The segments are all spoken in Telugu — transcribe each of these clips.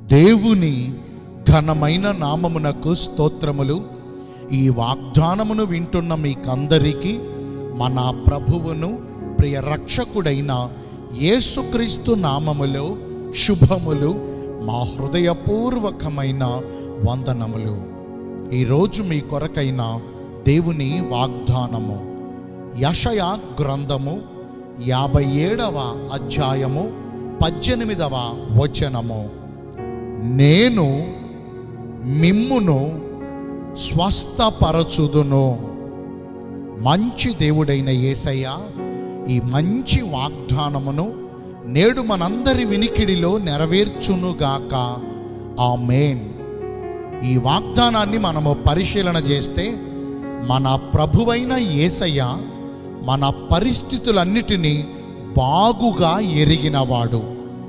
దేవుని ఘనమైన నామమునకు స్తోత్రములు ఈ వాగ్దానమును వింటున్న మీకందరికీ మన ప్రభువును ప్రియ రక్షకుడైన యేసుక్రీస్తు నామములో శుభములు మా హృదయపూర్వకమైన వందనములు ఈరోజు మీ కొరకైన దేవుని వాగ్దానము యషయ గ్రంథము యాభై ఏడవ అధ్యాయము పద్దెనిమిదవ వచనము నేను మిమ్మును స్వస్థపరచుదును మంచి దేవుడైన యేసయ్య ఈ మంచి వాగ్దానమును నేడు మనందరి వినికిడిలో నెరవేర్చునుగాక ఆమేన్ ఈ వాగ్దానాన్ని మనము పరిశీలన చేస్తే మన ప్రభువైన యేసయ్య మన పరిస్థితులన్నిటినీ బాగుగా ఎరిగినవాడు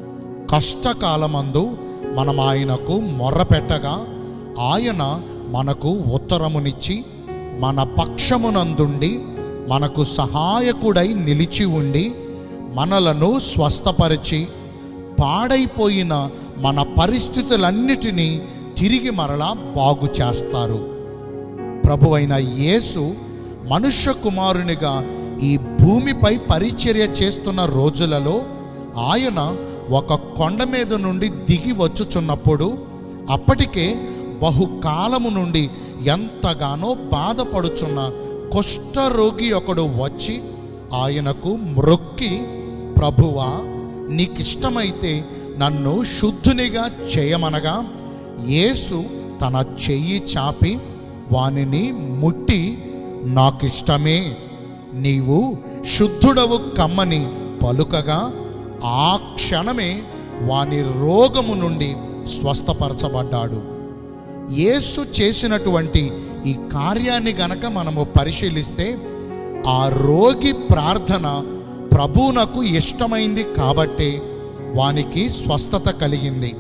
కష్టకాలమందు మనం ఆయనకు మొర్రపెట్టగా ఆయన మనకు ఉత్తరమునిచ్చి మన పక్షమునందుండి మనకు సహాయకుడై నిలిచి ఉండి మనలను స్వస్థపరిచి పాడైపోయిన మన పరిస్థితులన్నిటినీ తిరిగి మరలా బాగు చేస్తారు ప్రభువైన యేసు మనుష్య కుమారునిగా ఈ భూమిపై పరిచర్య చేస్తున్న రోజులలో ఆయన ఒక కొండ మీద నుండి దిగి వచ్చుచున్నప్పుడు అప్పటికే బహుకాలము నుండి ఎంతగానో బాధపడుచున్న కుష్ఠరోగి ఒకడు వచ్చి ఆయనకు మ్రొక్కి ప్రభువా నీకిష్టమైతే నన్ను శుద్ధునిగా చేయమనగా యేసు తన చెయ్యి చాపి వానిని ముట్టి నాకిష్టమే నీవు శుద్ధుడవు కమ్మని పలుకగా ఆ క్షణమే వాని రోగము నుండి స్వస్థపరచబడ్డాడు యేసు చేసినటువంటి ఈ కార్యాన్ని గనక మనము పరిశీలిస్తే ఆ రోగి ప్రార్థన ప్రభువునకు ఇష్టమైంది కాబట్టే వానికి స్వస్థత కలిగింది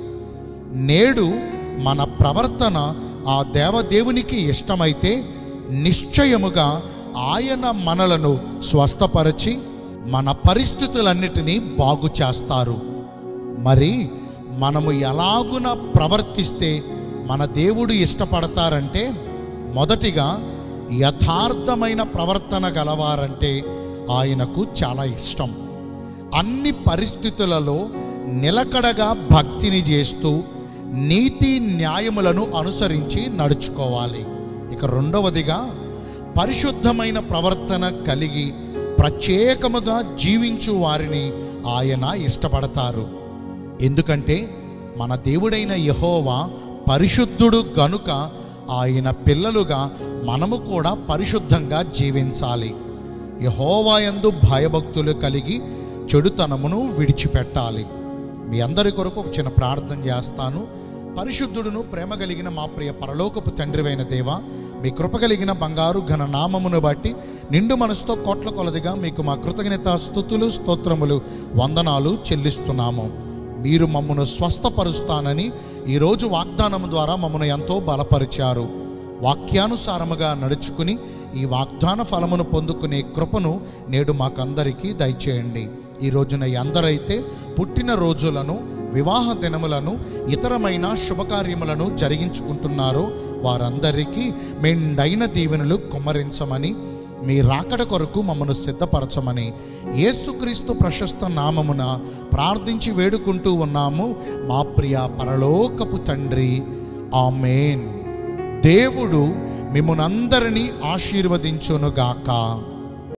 నేడు మన ప్రవర్తన ఆ దేవదేవునికి ఇష్టమైతే నిశ్చయముగా ఆయన మనలను స్వస్థపరిచి మన పరిస్థితులన్నిటినీ బాగు చేస్తారు మరి మనము ఎలాగున ప్రవర్తిస్తే మన దేవుడు ఇష్టపడతారంటే మొదటిగా యథార్థమైన ప్రవర్తన గలవారంటే ఆయనకు చాలా ఇష్టం అన్ని పరిస్థితులలో నిలకడగా భక్తిని చేస్తూ నీతి న్యాయములను అనుసరించి నడుచుకోవాలి ఇక రెండవదిగా పరిశుద్ధమైన ప్రవర్తన కలిగి ప్రత్యేకముగా జీవించు వారిని ఆయన ఇష్టపడతారు ఎందుకంటే మన దేవుడైన యహోవా పరిశుద్ధుడు గనుక ఆయన పిల్లలుగా మనము కూడా పరిశుద్ధంగా జీవించాలి యహోవాయందు భయభక్తులు కలిగి చెడుతనమును విడిచిపెట్టాలి మీ అందరి కొరకు ఒక చిన్న ప్రార్థన చేస్తాను పరిశుద్ధుడును ప్రేమ కలిగిన మా ప్రియ పరలోకపు తండ్రివైన దేవ మీ కృప కలిగిన బంగారు ఘన నామమును బట్టి నిండు మనసుతో కోట్ల కొలదిగా మీకు మా కృతజ్ఞత స్థుతులు స్తోత్రములు వందనాలు చెల్లిస్తున్నాము మీరు మమ్మను స్వస్థపరుస్తానని ఈరోజు వాగ్దానం ద్వారా మమ్మను ఎంతో బలపరిచారు వాక్యానుసారముగా నడుచుకుని ఈ వాగ్దాన ఫలమును పొందుకునే కృపను నేడు మాకందరికీ దయచేయండి ఈ రోజున ఎందరైతే పుట్టిన రోజులను వివాహ దినములను ఇతరమైన శుభకార్యములను జరిగించుకుంటున్నారో వారందరికీ మెండైన దీవెనలు కుమ్మరించమని మీ రాకడ కొరకు మమ్మను సిద్ధపరచమని యేసుక్రీస్తు ప్రశస్త నామమున ప్రార్థించి వేడుకుంటూ ఉన్నాము మా ప్రియ పరలోకపు తండ్రి ఆమెన్ దేవుడు మిమ్మల్ని అందరినీ ఆశీర్వదించునుగాక